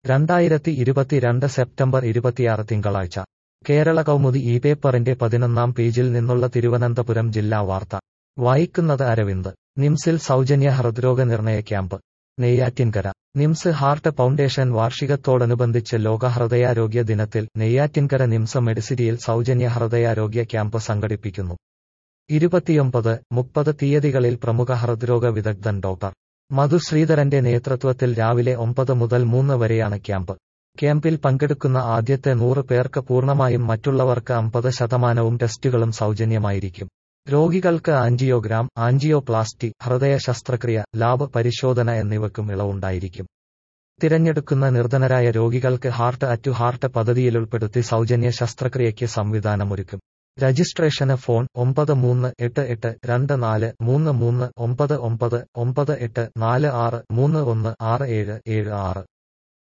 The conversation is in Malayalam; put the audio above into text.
രണ്ടായിരത്തി ഇരുപത്തിരണ്ട് സെപ്റ്റംബർ ഇരുപത്തിയാറ് തിങ്കളാഴ്ച കേരള കൗമുദി ഈ പേപ്പറിന്റെ പതിനൊന്നാം പേജിൽ നിന്നുള്ള തിരുവനന്തപുരം ജില്ലാ വാർത്ത വായിക്കുന്നത് അരവിന്ദ് നിംസിൽ സൗജന്യ ഹൃദ്രോഗ നിർണയ camp Neyyattinkara NIMS heart foundation വാർഷികത്തോടനുബന്ധിച്ച് ലോക ഹൃദയാരോഗ്യ ദിനത്തിൽ നെയ്യാറ്റിൻകര നിംസ് മെഡിസിറ്റിയിൽ സൗജന്യ ഹൃദയാരോഗ്യ ക്യാമ്പ് സംഘടിപ്പിക്കുന്നു ഇരുപത്തിയൊമ്പത് മുപ്പത് തീയതികളിൽ പ്രമുഖ ഹൃദ്രോഗ വിദഗ്ധൻ ഡോക്ടർ മധു ശ്രീധരന്റെ നേതൃത്വത്തിൽ രാവിലെ ഒമ്പത് മുതൽ മൂന്ന് വരെയാണ് ക്യാമ്പ് ക്യാമ്പിൽ പങ്കെടുക്കുന്ന ആദ്യത്തെ നൂറ് പേർക്ക് പൂർണ്ണമായും മറ്റുള്ളവർക്ക് അമ്പത് ശതമാനവും ടെസ്റ്റുകളും സൗജന്യമായിരിക്കും രോഗികൾക്ക് ആൻജിയോഗ്രാം ആൻജിയോപ്ലാസ്റ്റി ഹൃദയ ശസ്ത്രക്രിയ ലാബ് പരിശോധന എന്നിവയ്ക്കും ഇളവുണ്ടായിരിക്കും തിരഞ്ഞെടുക്കുന്ന നിർധനരായ രോഗികൾക്ക് ഹാർട്ട് അറ്റു ഹാർട്ട് പദ്ധതിയിലുൾപ്പെടുത്തി സൗജന്യ ശസ്ത്രക്രിയയ്ക്ക് സംവിധാനമൊരുക്കും രജിസ്ട്രേഷന് ഫോൺ ഒമ്പത് മൂന്ന് എട്ട് എട്ട് രണ്ട് നാല് മൂന്ന് മൂന്ന് ഒമ്പത് ഒമ്പത് ഒമ്പത് എട്ട് നാല് ആറ് മൂന്ന് ഒന്ന് ആറ് ഏഴ് ഏഴ് ആറ്